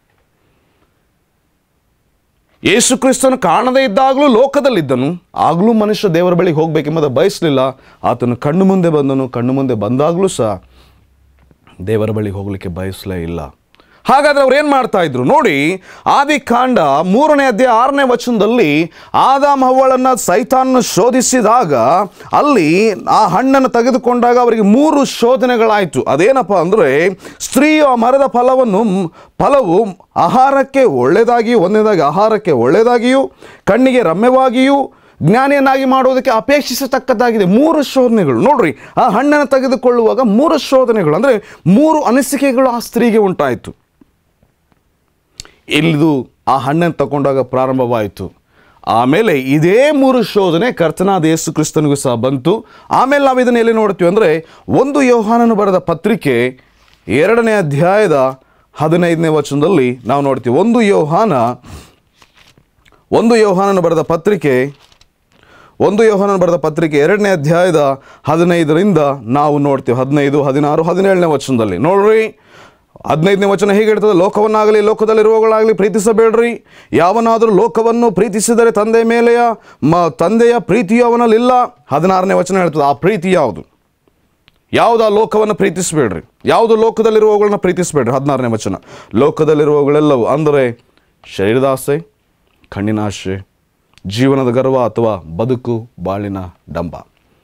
ಯೇಸು ಕ್ರಿಸ್ತನು ಕಾಣದೇ ಇದ್ದಾಗಲೂ ಲೋಕದಲ್ಲಿದ್ದನು ಆಗಲೂ ಮನುಷ್ಯ ದೇವರ ಬಳಿಗೆ ಹೋಗಬೇಕೆಂಬುದು ಬಯಸಲಿಲ್ಲ ಆತನು ಕಣ್ಣು ಮುಂದೆ ಬಂದನು ಕಣ್ಣು ಮುಂದೆ ಬಂದಾಗಲೂ ಸಹ ದೇವರ ಬಳಿಗೆ ಹೋಗಲಿಕ್ಕೆ ಬಯಸಲೇ ಇಲ್ಲ ಹಾಗಾದ್ರೆ ಅವ್ರು ಏನು ಮಾಡ್ತಾ ಇದ್ರು ನೋಡಿ ಆದಿಕಾಂಡ ಮೂರನೇ ಅಧ್ಯಾಯ ಆರನೇ ವಚನದಲ್ಲಿ ಆದಾಮ್ ಹವ್ವಳನ್ನು ಸೈತಾನ್ನ ಶೋಧಿಸಿದಾಗ ಅಲ್ಲಿ ಆ ಹಣ್ಣನ್ನು ತೆಗೆದುಕೊಂಡಾಗ ಅವರಿಗೆ ಮೂರು ಶೋಧನೆಗಳಾಯಿತು ಅದೇನಪ್ಪ ಅಂದರೆ ಸ್ತ್ರೀಯು ಆ ಮರದ ಫಲವನ್ನು ಫಲವು ಆಹಾರಕ್ಕೆ ಒಳ್ಳೆಯದಾಗಿಯೂ ಒಂದನೇದಾಗಿ ಆಹಾರಕ್ಕೆ ಒಳ್ಳೆಯದಾಗಿಯೂ ಕಣ್ಣಿಗೆ ರಮ್ಯವಾಗಿಯೂ ಜ್ಞಾನಿಯನ್ನಾಗಿ ಮಾಡುವುದಕ್ಕೆ ಅಪೇಕ್ಷಿಸತಕ್ಕದ್ದಾಗಿದೆ ಮೂರು ಶೋಧನೆಗಳು ನೋಡ್ರಿ ಆ ಹಣ್ಣನ್ನು ತೆಗೆದುಕೊಳ್ಳುವಾಗ ಮೂರು ಶೋಧನೆಗಳು ಅಂದರೆ ಮೂರು ಅನಿಸಿಕೆಗಳು ಆ ಸ್ತ್ರೀಗೆ ಉಂಟಾಯಿತು ಇಲ್ಲಿದು ಆ ಹಣ್ಣನ್ನು ತಗೊಂಡಾಗ ಪ್ರಾರಂಭವಾಯಿತು ಆಮೇಲೆ ಇದೇ ಮೂರು ಶೋಧನೆ ಕರ್ತನಾದ ಯೇಸು ಕ್ರಿಸ್ತನಿಗೂ ಸಹ ಬಂತು ಆಮೇಲೆ ನಾವು ಇದನ್ನು ಎಲ್ಲಿ ನೋಡ್ತೀವಿ ಅಂದರೆ ಒಂದು ಯೋಹಾನನು ಬರೆದ ಪತ್ರಿಕೆ ಎರಡನೇ ಅಧ್ಯಾಯದ ಹದಿನೈದನೇ ವಚನದಲ್ಲಿ ನಾವು ನೋಡ್ತೀವಿ ಒಂದು ಯೋಹಾನ ಒಂದು ಯೋಹಾನನು ಬರೆದ ಪತ್ರಿಕೆ ಒಂದು ಯೋಹಾನನು ಬರೆದ ಪತ್ರಿಕೆ ಎರಡನೇ ಅಧ್ಯಾಯದ ಹದಿನೈದರಿಂದ ನಾವು ನೋಡ್ತೀವಿ ಹದಿನೈದು ಹದಿನಾರು ಹದಿನೇಳನೇ ವಚನದಲ್ಲಿ ನೋಡ್ರಿ ಹದಿನೈದನೇ ವಚನ ಹೇಗೆ ಹೇಳ್ತದೆ ಲೋಕವನ್ನಾಗಲಿ ಲೋಕದಲ್ಲಿರುವಗಳಾಗಲಿ ಪ್ರೀತಿಸಬೇಡ್ರಿ ಯಾವನಾದರೂ ಲೋಕವನ್ನು ಪ್ರೀತಿಸಿದರೆ ತಂದೆ ಮೇಲೆಯ ಮ ತಂದೆಯ ಪ್ರೀತಿಯು ಅವನಲ್ಲಿಲ್ಲ ಹದಿನಾರನೇ ವಚನ ಹೇಳ್ತದೆ ಆ ಪ್ರೀತಿ ಯಾವುದು ಯಾವುದು ಆ ಲೋಕವನ್ನು ಪ್ರೀತಿಸಬೇಡ್ರಿ ಯಾವುದು ಲೋಕದಲ್ಲಿರುವವುಗಳನ್ನ ಪ್ರೀತಿಸಬೇಡ್ರಿ ಹದಿನಾರನೇ ವಚನ ಲೋಕದಲ್ಲಿರುವವುಗಳೆಲ್ಲವೂ ಅಂದರೆ ಶರೀರದ ಆಸೆ ಕಣ್ಣಿನ ಆಸೆ ಜೀವನದ ಗರ್ವ ಅಥವಾ ಬದುಕು ಬಾಳಿನ ಡಂಬ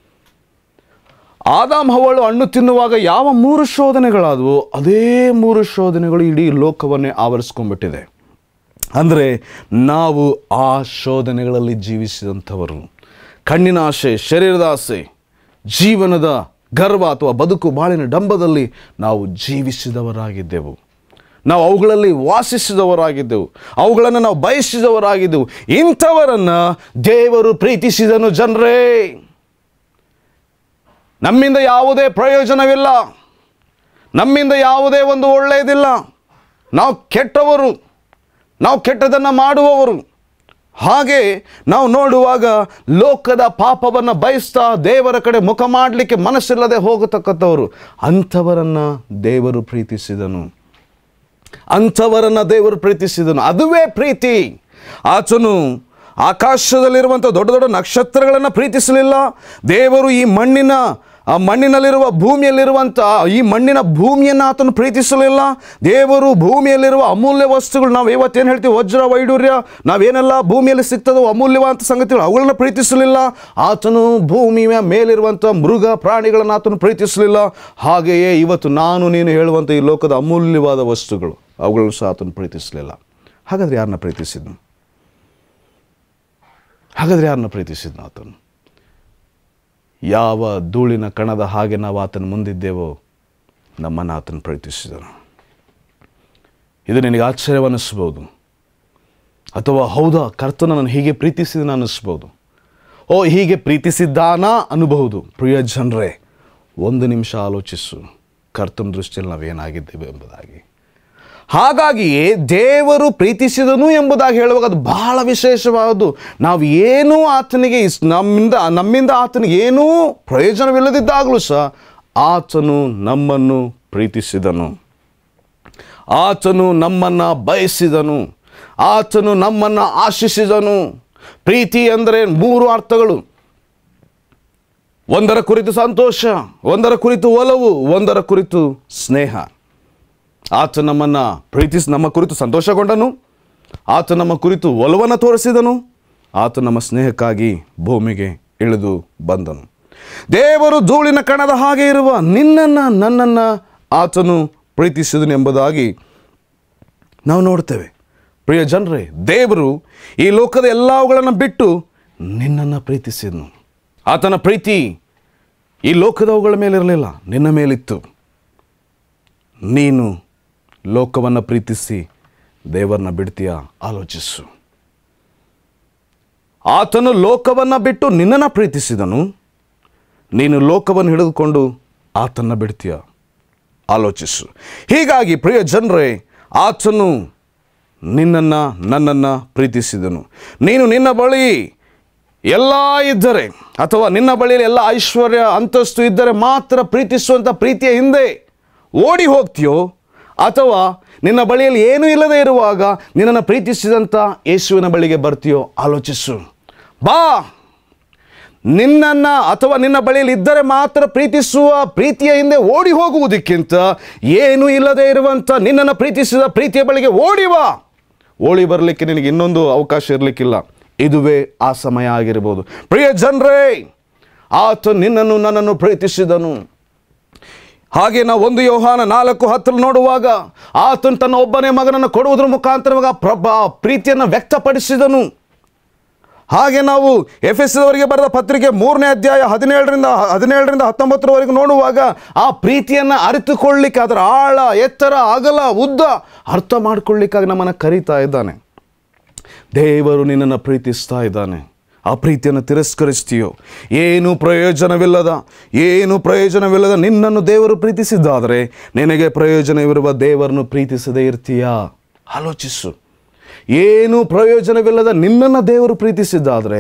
ಆದಾಮ್ ಹವಳು ಹಣ್ಣು ತಿನ್ನುವಾಗ ಯಾವ ಮೂರು ಶೋಧನೆಗಳಾದವು ಅದೇ ಮೂರು ಶೋಧನೆಗಳು ಇಡೀ ಲೋಕವನ್ನೇ ಆವರಿಸ್ಕೊಂಡ್ಬಿಟ್ಟಿದೆ ಅಂದರೆ ನಾವು ಆ ಶೋಧನೆಗಳಲ್ಲಿ ಜೀವಿಸಿದಂಥವರು ಕಣ್ಣಿನ ಆಸೆ ಶರೀರದ ಆಸೆ ಜೀವನದ ಗರ್ವ ಅಥವಾ ಬದುಕು ಬಾಳಿನ ಡಂಬದಲ್ಲಿ ನಾವು ಜೀವಿಸಿದವರಾಗಿದ್ದೆವು ನಾವು ಅವುಗಳಲ್ಲಿ ವಾಸಿಸಿದವರಾಗಿದ್ದೆವು ಅವುಗಳನ್ನು ನಾವು ಬಯಸಿದವರಾಗಿದ್ದೆವು ಇಂಥವರನ್ನು ದೇವರು ಪ್ರೀತಿಸಿದನು ಜನರೇ ನಮ್ಮಿಂದ ಯಾವುದೇ ಪ್ರಯೋಜನವಿಲ್ಲ ನಮ್ಮಿಂದ ಯಾವುದೇ ಒಂದು ಒಳ್ಳೆಯದಿಲ್ಲ ನಾವು ಕೆಟ್ಟವರು ನಾವು ಕೆಟ್ಟದನ್ನು ಮಾಡುವವರು ಹಾಗೆ ನಾವು ನೋಡುವಾಗ ಲೋಕದ ಪಾಪವನ್ನು ಬಯಸ್ತಾ ದೇವರ ಕಡೆ ಮುಖ ಮಾಡಲಿಕ್ಕೆ ಮನಸ್ಸಿಲ್ಲದೆ ಹೋಗತಕ್ಕಂಥವರು ಅಂಥವರನ್ನು ದೇವರು ಪ್ರೀತಿಸಿದನು ಅಂಥವರನ್ನು ದೇವರು ಪ್ರೀತಿಸಿದನು ಅದುವೇ ಪ್ರೀತಿ ಆತನು ಆಕಾಶದಲ್ಲಿರುವಂಥ ದೊಡ್ಡ ದೊಡ್ಡ ನಕ್ಷತ್ರಗಳನ್ನು ಪ್ರೀತಿಸಲಿಲ್ಲ ದೇವರು ಈ ಮಣ್ಣಿನ ಆ ಮಣ್ಣಿನಲ್ಲಿರುವ ಭೂಮಿಯಲ್ಲಿರುವಂಥ ಈ ಮಣ್ಣಿನ ಭೂಮಿಯನ್ನು ಆತನು ಪ್ರೀತಿಸಲಿಲ್ಲ ದೇವರು ಭೂಮಿಯಲ್ಲಿರುವ ಅಮೂಲ್ಯ ವಸ್ತುಗಳು ನಾವು ಇವತ್ತೇನು ಹೇಳ್ತೀವಿ ವಜ್ರ ವೈಡೂರ್ಯ ನಾವೇನೆಲ್ಲ ಭೂಮಿಯಲ್ಲಿ ಸಿಗ್ತದೋ ಅಮೂಲ್ಯವಾದ ಸಂಗತಿಗಳು ಅವುಗಳನ್ನ ಪ್ರೀತಿಸಲಿಲ್ಲ ಆತನು ಭೂಮಿಯ ಮೇಲಿರುವಂಥ ಮೃಗ ಪ್ರಾಣಿಗಳನ್ನು ಆತನು ಪ್ರೀತಿಸಲಿಲ್ಲ ಹಾಗೆಯೇ ಇವತ್ತು ನಾನು ನೀನು ಹೇಳುವಂಥ ಈ ಲೋಕದ ಅಮೂಲ್ಯವಾದ ವಸ್ತುಗಳು ಅವುಗಳನ್ನು ಸಹ ಆತನು ಪ್ರೀತಿಸಲಿಲ್ಲ ಹಾಗಾದ್ರೆ ಯಾರನ್ನ ಪ್ರೀತಿಸಿದ್ನು ಹಾಗಾದ್ರೆ ಯಾರನ್ನ ಪ್ರೀತಿಸಿದ್ನು ಆತನು ಯಾವ ಧೂಳಿನ ಕಣದ ಹಾಗೆ ನಾವು ಆತನ ಮುಂದಿದ್ದೇವೋ ನಮ್ಮನ್ನು ಆತನು ಪ್ರೀತಿಸಿದನು ಇದು ನಿನಗೆ ಆಶ್ಚರ್ಯವನ್ನಿಸ್ಬೋದು ಅಥವಾ ಹೌದಾ ಕರ್ತನ ನಾನು ಹೀಗೆ ಪ್ರೀತಿಸಿದನ ಅನ್ನಿಸ್ಬೋದು ಓ ಹೀಗೆ ಪ್ರೀತಿಸಿದ್ದಾನಾ ಅನ್ನಬಹುದು ಪ್ರಿಯ ಜನರೇ ಒಂದು ನಿಮಿಷ ಆಲೋಚಿಸು ಕರ್ತನ ದೃಷ್ಟಿಯಲ್ಲಿ ನಾವೇನಾಗಿದ್ದೇವೆ ಎಂಬುದಾಗಿ ಹಾಗಾಗಿಯೇ ದೇವರು ಪ್ರೀತಿಸಿದನು ಎಂಬುದಾಗಿ ಹೇಳುವಾಗ ಅದು ಬಹಳ ವಿಶೇಷವಾದದ್ದು ನಾವು ಏನೂ ಆತನಿಗೆ ಇಸ್ ನಮ್ಮಿಂದ ನಮ್ಮಿಂದ ಆತನಿಗೆ ಏನೂ ಪ್ರಯೋಜನವಿಲ್ಲದಿದ್ದಾಗಲೂ ಸಹ ಆತನು ನಮ್ಮನ್ನು ಪ್ರೀತಿಸಿದನು ಆತನು ನಮ್ಮನ್ನು ಬಯಸಿದನು ಆತನು ನಮ್ಮನ್ನು ಆಶಿಸಿದನು ಪ್ರೀತಿ ಅಂದರೆ ಮೂರು ಅರ್ಥಗಳು ಒಂದರ ಕುರಿತು ಸಂತೋಷ ಒಂದರ ಕುರಿತು ಒಲವು ಒಂದರ ಕುರಿತು ಸ್ನೇಹ ಆತ ನಮ್ಮನ್ನು ಪ್ರೀತಿಸಿ ನಮ್ಮ ಕುರಿತು ಸಂತೋಷಗೊಂಡನು ಆತ ನಮ್ಮ ಕುರಿತು ಒಲವನ್ನು ತೋರಿಸಿದನು ಆತ ನಮ್ಮ ಸ್ನೇಹಕ್ಕಾಗಿ ಭೂಮಿಗೆ ಇಳಿದು ಬಂದನು ದೇವರು ಧೂಳಿನ ಕಣದ ಹಾಗೆ ಇರುವ ನಿನ್ನನ್ನು ನನ್ನನ್ನು ಆತನು ಪ್ರೀತಿಸಿದನು ಎಂಬುದಾಗಿ ನಾವು ನೋಡ್ತೇವೆ ಪ್ರಿಯ ಜನರೇ ದೇವರು ಈ ಲೋಕದ ಎಲ್ಲವುಗಳನ್ನು ಬಿಟ್ಟು ನಿನ್ನನ್ನು ಪ್ರೀತಿಸಿದನು ಆತನ ಪ್ರೀತಿ ಈ ಲೋಕದವುಗಳ ಮೇಲಿರಲಿಲ್ಲ ನಿನ್ನ ಮೇಲಿತ್ತು ನೀನು ಲೋಕವನ್ನು ಪ್ರೀತಿಸಿ ದೇವರನ್ನ ಬಿಡ್ತೀಯ ಆಲೋಚಿಸು ಆತನು ಲೋಕವನ್ನು ಬಿಟ್ಟು ನಿನ್ನನ್ನು ಪ್ರೀತಿಸಿದನು ನೀನು ಲೋಕವನ್ನು ಹಿಡಿದುಕೊಂಡು ಆತನ್ನು ಬಿಡ್ತೀಯ ಆಲೋಚಿಸು ಹೀಗಾಗಿ ಪ್ರಿಯ ಜನರೇ ಆತನು ನಿನ್ನನ್ನು ನನ್ನನ್ನು ಪ್ರೀತಿಸಿದನು ನೀನು ನಿನ್ನ ಬಳಿ ಎಲ್ಲ ಇದ್ದರೆ ಅಥವಾ ನಿನ್ನ ಬಳಿಯಲ್ಲಿ ಎಲ್ಲ ಐಶ್ವರ್ಯ ಅಂತಸ್ತು ಇದ್ದರೆ ಮಾತ್ರ ಪ್ರೀತಿಸುವಂಥ ಪ್ರೀತಿಯ ಹಿಂದೆ ಓಡಿ ಹೋಗ್ತೀಯೋ ಅಥವಾ ನಿನ್ನ ಬಳಿಯಲ್ಲಿ ಏನೂ ಇಲ್ಲದೆ ಇರುವಾಗ ನಿನ್ನನ್ನು ಪ್ರೀತಿಸಿದಂಥ ಯೇಸುವಿನ ಬಳಿಗೆ ಬರ್ತೀಯೋ ಆಲೋಚಿಸು ಬಾ ನಿನ್ನನ್ನು ಅಥವಾ ನಿನ್ನ ಬಳಿಯಲ್ಲಿ ಇದ್ದರೆ ಮಾತ್ರ ಪ್ರೀತಿಸುವ ಪ್ರೀತಿಯ ಹಿಂದೆ ಓಡಿ ಹೋಗುವುದಕ್ಕಿಂತ ಏನೂ ಇಲ್ಲದೆ ಇರುವಂಥ ನಿನ್ನನ್ನು ಪ್ರೀತಿಸಿದ ಪ್ರೀತಿಯ ಬಳಿಗೆ ಓಡಿವಾ ಓಡಿ ಬರಲಿಕ್ಕೆ ನಿನಗೆ ಇನ್ನೊಂದು ಅವಕಾಶ ಇರಲಿಕ್ಕಿಲ್ಲ ಇದುವೇ ಆ ಸಮಯ ಆಗಿರ್ಬೋದು ಪ್ರಿಯ ಜನರೇ ಆತ ನಿನ್ನನ್ನು ನನ್ನನ್ನು ಪ್ರೀತಿಸಿದನು ಹಾಗೆ ನಾವು ಒಂದು ಯೋಹಾನ ನಾಲ್ಕು ಹತ್ತರಲ್ಲಿ ನೋಡುವಾಗ ಆತನು ತನ್ನ ಒಬ್ಬನೇ ಮಗನನ್ನು ಕೊಡುವುದರ ಮುಖಾಂತರವಾಗ ಪ್ರಭಾ ಪ್ರೀತಿಯನ್ನು ವ್ಯಕ್ತಪಡಿಸಿದನು ಹಾಗೆ ನಾವು ಎಫ್ ಎಸ್ ಅವರಿಗೆ ಬರೆದ ಪತ್ರಿಕೆ ಮೂರನೇ ಅಧ್ಯಾಯ ಹದಿನೇಳರಿಂದ ಹದಿನೇಳರಿಂದ ಹತ್ತೊಂಬತ್ತರವರೆಗೂ ನೋಡುವಾಗ ಆ ಪ್ರೀತಿಯನ್ನು ಅರಿತುಕೊಳ್ಳಿಕ್ಕೆ ಅದರ ಆಳ ಎತ್ತರ ಅಗಲ ಉದ್ದ ಅರ್ಥ ಮಾಡ್ಕೊಳ್ಳಿಕ್ಕಾಗಿ ನಮ್ಮನ್ನು ಕರೀತಾ ಇದ್ದಾನೆ ದೇವರು ನಿನ್ನನ್ನು ಪ್ರೀತಿಸ್ತಾ ಇದ್ದಾನೆ ಆ ಪ್ರೀತಿಯನ್ನು ತಿರಸ್ಕರಿಸ್ತೀಯೋ ಏನು ಪ್ರಯೋಜನವಿಲ್ಲದ ಏನು ಪ್ರಯೋಜನವಿಲ್ಲದ ನಿನ್ನನ್ನು ದೇವರು ಪ್ರೀತಿಸಿದ್ದಾದರೆ ನಿನಗೆ ಪ್ರಯೋಜನವಿರುವ ದೇವರನ್ನು ಪ್ರೀತಿಸದೇ ಇರ್ತೀಯಾ ಆಲೋಚಿಸು ಏನು ಪ್ರಯೋಜನವಿಲ್ಲದ ನಿನ್ನನ್ನು ದೇವರು ಪ್ರೀತಿಸಿದ್ದಾದರೆ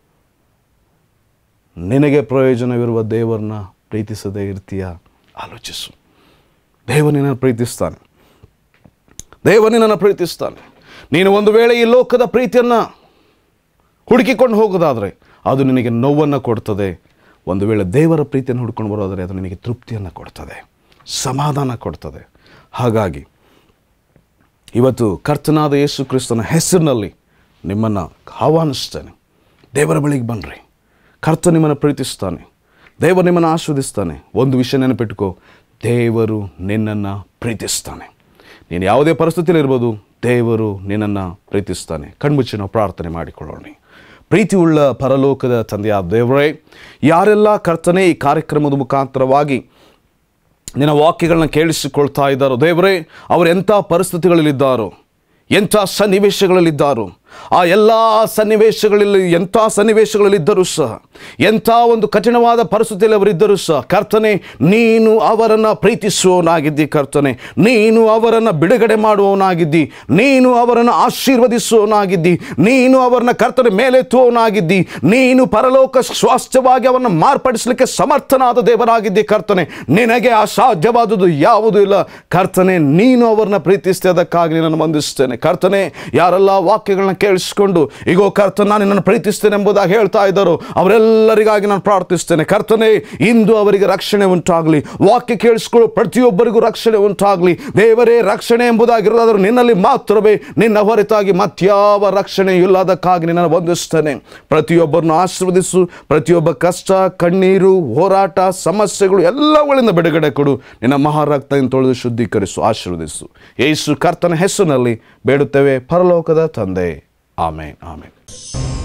ನಿನಗೆ ಪ್ರಯೋಜನವಿರುವ ದೇವರನ್ನ ಪ್ರೀತಿಸದೇ ಇರ್ತೀಯಾ ಆಲೋಚಿಸು ದೇವ ನಿನ್ನನ್ನು ಪ್ರೀತಿಸ್ತಾನೆ ದೇವ ನಿನ್ನನ್ನು ಪ್ರೀತಿಸ್ತಾನೆ ನೀನು ಒಂದು ವೇಳೆ ಈ ಲೋಕದ ಪ್ರೀತಿಯನ್ನು ಹುಡುಕಿಕೊಂಡು ಹೋಗೋದಾದರೆ ಅದು ನಿನಗೆ ನೋವನ್ನು ಕೊಡ್ತದೆ ಒಂದು ವೇಳೆ ದೇವರ ಪ್ರೀತಿಯನ್ನು ಹುಡ್ಕೊಂಡು ಬರೋದಾದರೆ ಅದು ನಿನಗೆ ತೃಪ್ತಿಯನ್ನು ಕೊಡ್ತದೆ ಸಮಾಧಾನ ಕೊಡ್ತದೆ ಹಾಗಾಗಿ ಇವತ್ತು ಕರ್ತನಾದ ಯೇಸು ಕ್ರಿಸ್ತನ ಹೆಸರಿನಲ್ಲಿ ನಿಮ್ಮನ್ನು ಆಹ್ವಾನಿಸ್ತೇನೆ ದೇವರ ಬಳಿಗೆ ಬನ್ನಿರಿ ಕರ್ತ ನಿಮ್ಮನ್ನು ಪ್ರೀತಿಸ್ತಾನೆ ದೇವರು ನಿಮ್ಮನ್ನು ಆಸ್ವಾದಿಸ್ತಾನೆ ಒಂದು ವಿಷಯ ನೆನಪಿಟ್ಕೋ ದೇವರು ನಿನ್ನನ್ನು ಪ್ರೀತಿಸ್ತಾನೆ ನೀನು ಯಾವುದೇ ಪರಿಸ್ಥಿತಿಯಲ್ಲಿ ಇರ್ಬೋದು ದೇವರು ನಿನ್ನನ್ನು ಪ್ರೀತಿಸ್ತಾನೆ ಕಣ್ಮುಚ್ಚಿ ನಾವು ಪ್ರಾರ್ಥನೆ ಮಾಡಿಕೊಳ್ಳೋಣ ಪ್ರೀತಿ ಉಳ್ಳ ಪರಲೋಕದ ತಂದೆಯಾದ ದೇವರೇ ಯಾರೆಲ್ಲ ಕರ್ತನೆ ಈ ಕಾರ್ಯಕ್ರಮದ ಮುಖಾಂತರವಾಗಿ ನಿನ್ನ ವಾಕ್ಯಗಳನ್ನ ಕೇಳಿಸಿಕೊಳ್ತಾ ಇದ್ದಾರೋ ದೇವರೇ ಅವರು ಎಂಥ ಪರಿಸ್ಥಿತಿಗಳಲ್ಲಿದ್ದಾರೋ ಎಂಥ ಸನ್ನಿವೇಶಗಳಲ್ಲಿದ್ದಾರೋ ಆ ಎಲ್ಲ ಸನ್ನಿವೇಶಗಳಲ್ಲಿ ಎಂಥ ಸನ್ನಿವೇಶಗಳಲ್ಲಿದ್ದರೂ ಸಹ ಎಂಥ ಒಂದು ಕಠಿಣವಾದ ಪರಿಸ್ಥಿತಿಯಲ್ಲಿ ಅವರಿದ್ದರೂ ಸಹ ಕರ್ತನೆ ನೀನು ಅವರನ್ನು ಪ್ರೀತಿಸುವವನಾಗಿದ್ದಿ ಕರ್ತನೆ ನೀನು ಅವರನ್ನು ಬಿಡುಗಡೆ ಮಾಡುವವನಾಗಿದ್ದಿ ನೀನು ಅವರನ್ನು ಆಶೀರ್ವದಿಸುವವನಾಗಿದ್ದಿ ನೀನು ಅವರನ್ನ ಕರ್ತನೆ ಮೇಲೆತ್ತುವವನಾಗಿದ್ದಿ ನೀನು ಪರಲೋಕ ಸ್ವಾಸ್ಥ್ಯವಾಗಿ ಅವರನ್ನು ಮಾರ್ಪಡಿಸಲಿಕ್ಕೆ ಸಮರ್ಥನಾದ ದೇವರಾಗಿದ್ದಿ ಕರ್ತನೆ ನಿನಗೆ ಅಸಾಧ್ಯವಾದುದು ಯಾವುದೂ ಇಲ್ಲ ಕರ್ತನೆ ನೀನು ಅವರನ್ನ ಪ್ರೀತಿಸ್ತೆ ಅದಕ್ಕಾಗಿ ನಾನು ವಂದಿಸ್ತೇನೆ ಕರ್ತನೆ ಯಾರೆಲ್ಲ ವಾಕ್ಯಗಳನ್ನ ಕೇಳಿಸ್ಕೊಂಡು ಈಗೋ ಕರ್ತನ ನಾನು ನಿನ್ನನ್ನು ಪ್ರೀತಿಸ್ತೇನೆ ಎಂಬುದಾಗಿ ಹೇಳ್ತಾ ಇದ್ದರು ಅವರೆಲ್ಲರಿಗಾಗಿ ನಾನು ಪ್ರಾರ್ಥಿಸ್ತೇನೆ ಕರ್ತನೆ ಇಂದು ಅವರಿಗೆ ರಕ್ಷಣೆ ಉಂಟಾಗಲಿ ವಾಕ್ಯ ಕೇಳಿಸ್ಕೊಳ್ಳೋ ಪ್ರತಿಯೊಬ್ಬರಿಗೂ ರಕ್ಷಣೆ ಉಂಟಾಗಲಿ ದೇವರೇ ರಕ್ಷಣೆ ಎಂಬುದಾಗಿರೋದಾದರೂ ನಿನ್ನಲ್ಲಿ ಮಾತ್ರವೇ ನಿನ್ನ ಹೊರತಾಗಿ ಮತ್ಯಾವ ರಕ್ಷಣೆ ಇಲ್ಲದಕ್ಕಾಗಿ ನಿನ್ನನ್ನು ವಂದಿಸ್ತೇನೆ ಪ್ರತಿಯೊಬ್ಬರನ್ನು ಆಶೀರ್ವದಿಸು ಪ್ರತಿಯೊಬ್ಬ ಕಷ್ಟ ಕಣ್ಣೀರು ಹೋರಾಟ ಸಮಸ್ಯೆಗಳು ಎಲ್ಲವುಗಳಿಂದ ಬಿಡುಗಡೆ ಕೊಡು ನಿನ್ನ ಮಹಾರಕ್ತದಿಂದ ತೊಳೆದು ಶುದ್ಧೀಕರಿಸು ಆಶೀರ್ವದಿಸು ಯೇಸು ಕರ್ತನ ಹೆಸರಿನಲ್ಲಿ ಬೇಡುತ್ತೇವೆ ಪರಲೋಕದ ತಂದೆ ಆಮೇನ್ ಆಮೇನ್